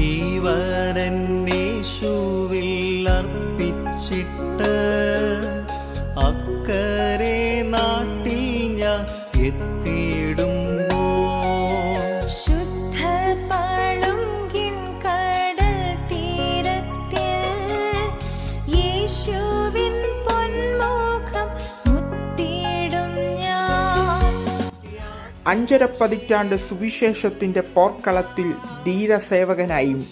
ജീവനേശുവിൽ അർപ്പിച്ചിട്ട് അക്കരെ നാട്ടിൽ ഞാൻ എത്തിയിടുമ്പോൾ ശുദ്ധ പളുങ്കിൻ കടൽ തീരത്തിൽ യേശുവിൻ പൊന്മുഖം മുത്തിയിടും ഞാൻ അഞ്ചര പതിറ്റാണ്ട് സുവിശേഷത്തിന്റെ പോർക്കളത്തിൽ ധീരസേവകനായും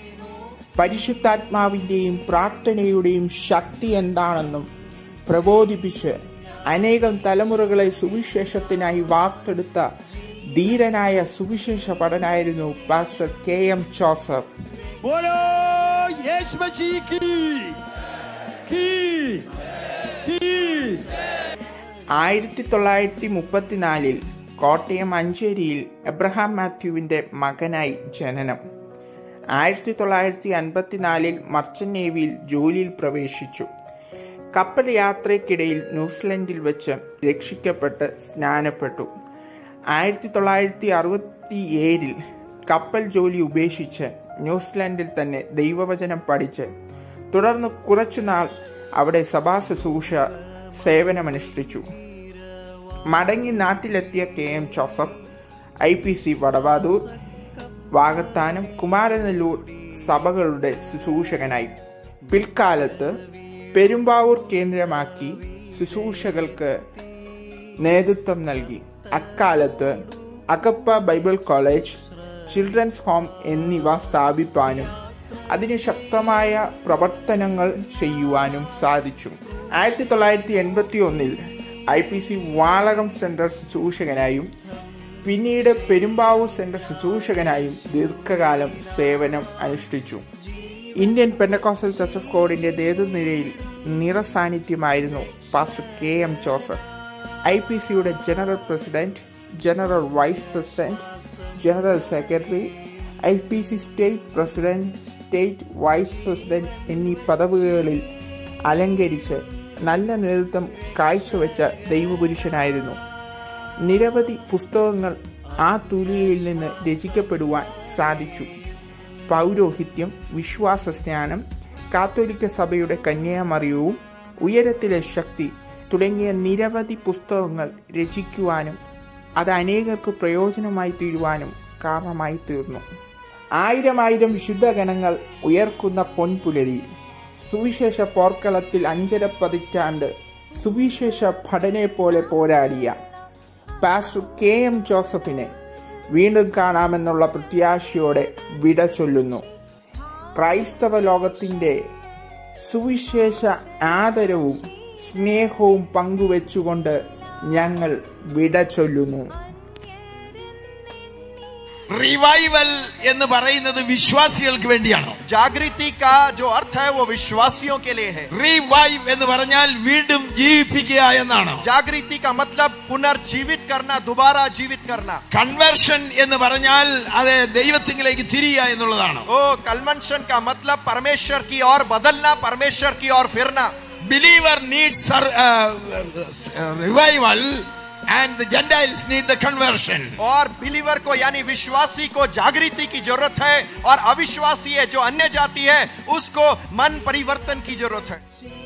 പരിശുദ്ധാത്മാവിൻ്റെയും പ്രാർത്ഥനയുടെയും ശക്തി എന്താണെന്നും പ്രബോധിപ്പിച്ച് അനേകം തലമുറകളെ സുവിശേഷത്തിനായി വാർത്തെടുത്ത ധീരനായ സുവിശേഷ പടനായിരുന്നു പാസ്റ്റർ കെ എം ജോസഫ് बोलो यीशु मसीह की की की ആയിരത്തി തൊള്ളായിരത്തി മുപ്പത്തിനാലിൽ കോട്ടയം അഞ്ചേരിയിൽ എബ്രഹാം മാത്യുവിൻ്റെ മകനായി ജനനം ആയിരത്തി തൊള്ളായിരത്തി അൻപത്തിനാലിൽ മർച്ചന്റ് നേവിയിൽ ജോലിയിൽ പ്രവേശിച്ചു കപ്പൽ യാത്രയ്ക്കിടയിൽ ന്യൂസിലൻഡിൽ വെച്ച് രക്ഷിക്കപ്പെട്ട് സ്നാനപ്പെട്ടു ആയിരത്തി തൊള്ളായിരത്തി അറുപത്തി ഏഴിൽ കപ്പൽ ജോലി ഉപേക്ഷിച്ച് ന്യൂസിലൻഡിൽ തന്നെ ദൈവവചനം പഠിച്ച് തുടർന്ന് കുറച്ചുനാൾ അവിടെ സഭാ ശുശ്രൂഷ സേവനമനുഷ്ഠിച്ചു മടങ്ങി നാട്ടിലെത്തിയ K M Joseph I P C Vadavathoor Vakathanam Kumaranelloor സഭകളുടെ ശുശ്രൂഷകനായി പിൽക്കാലത്ത് പെരുമ്പാവൂർ കേന്ദ്രമാക്കി ശുശ്രൂഷകൾക്ക് നേതൃത്വം നൽകി അക്കാലത്ത് അകപ്പ ബൈബിൾ കോളേജ് ചിൽഡ്രൻസ് ഹോം എന്നിവ സ്ഥാപിപ്പാനും അതിന് ശക്തമായ പ്രവർത്തനങ്ങൾ ചെയ്യുവാനും സാധിച്ചു ആയിരത്തി തൊള്ളായിരത്തി എൺപത്തി ഒന്നിൽ I P C Valakam centre ശുശ്രൂഷകനായും പിന്നീട് പെരുമ്പാവൂർ സെൻറ്റർ ശുശ്രൂഷകനായും ദീർഘകാലം സേവനം അനുഷ്ഠിച്ചു ഇന്ത്യൻ പെൻഡക്കോസ്റ്റൽ ചർച്ച് ഓഫ് ഗോഡിന്റെ നേതൃനിരയിൽ നിറസാന്നിധ്യമായിരുന്നു pastor K M Joseph I P സിയുടെ general president general vice president general secretary I P C state president state vice president എന്നീ പദവികളിൽ അലങ്കരിച്ച് നല്ല നേതൃത്വം കാഴ്ചവെച്ച ദൈവപുരുഷനായിരുന്നു നിരവധി പുസ്തകങ്ങൾ ആ തൂലികയിൽ നിന്ന് രചിക്കപ്പെടുവാൻ സാധിച്ചു പൗരോഹിത്യം വിശ്വാസസ്നാനം കാത്തോലിക്ക സഭയുടെ കന്യാമറിയവും ഉയരത്തിലെ ശക്തി തുടങ്ങിയ നിരവധി പുസ്തകങ്ങൾ രചിക്കുവാനും അത് അനേകർക്ക് പ്രയോജനമായി തീരുവാനും കാരണമായി തീർന്നു ആയിരം ആയിരം വിശുദ്ധ ഗണങ്ങൾ ഉയർക്കുന്ന പൊൻപുലരിയിൽ സുവിശേഷ പോർക്കളത്തിൽ അഞ്ചര പതിറ്റാണ്ട് സുവിശേഷ ഭടനെ പോലെ പോരാടിയ പാസ്റ്റർ കെ എം ജോസഫിനെ വീണ്ടും കാണാമെന്നുള്ള പ്രത്യാശയോടെ വിട ചൊല്ലുന്നു ക്രൈസ്തവ ലോകത്തിൻ്റെ സുവിശേഷ ആദരവും സ്നേഹവും പങ്കുവെച്ചുകൊണ്ട് ഞങ്ങൾ വിട ചൊല്ലുന്നു റിവൈവൽ എന്ന് പറയുന്നത് വിശ്വാസികൾക്ക് വേണ്ടിയാണോ जागृति का जो अर्थ है वो विश्वासियों के लिए है റീവൈവ് എന്ന് പറഞ്ഞാൽ വീണ്ടും ജീവിപ്പിക്കുക എന്നാണോ जागृति का मतलब पुनर्जीवित करना दोबारा जीवित करना കൺവേർഷൻ എന്ന് പറഞ്ഞാൽ അത് ദൈവത്തിങ്കിലേക്ക് തിരിയുക എന്നുള്ളതാണോ ओ कलमंशन का मतलब परमेश्वर की ओर बदलना परमेश्वर की ओर फिरना believer needs sur- uh, uh, revival and the Gentiles need the conversion. और बिलीवर को यानी विश्वासी को जागृति की जरूरत है और अविश्वासी है जो अन्य जाति है उसको मन परिवर्तन की जरूरत है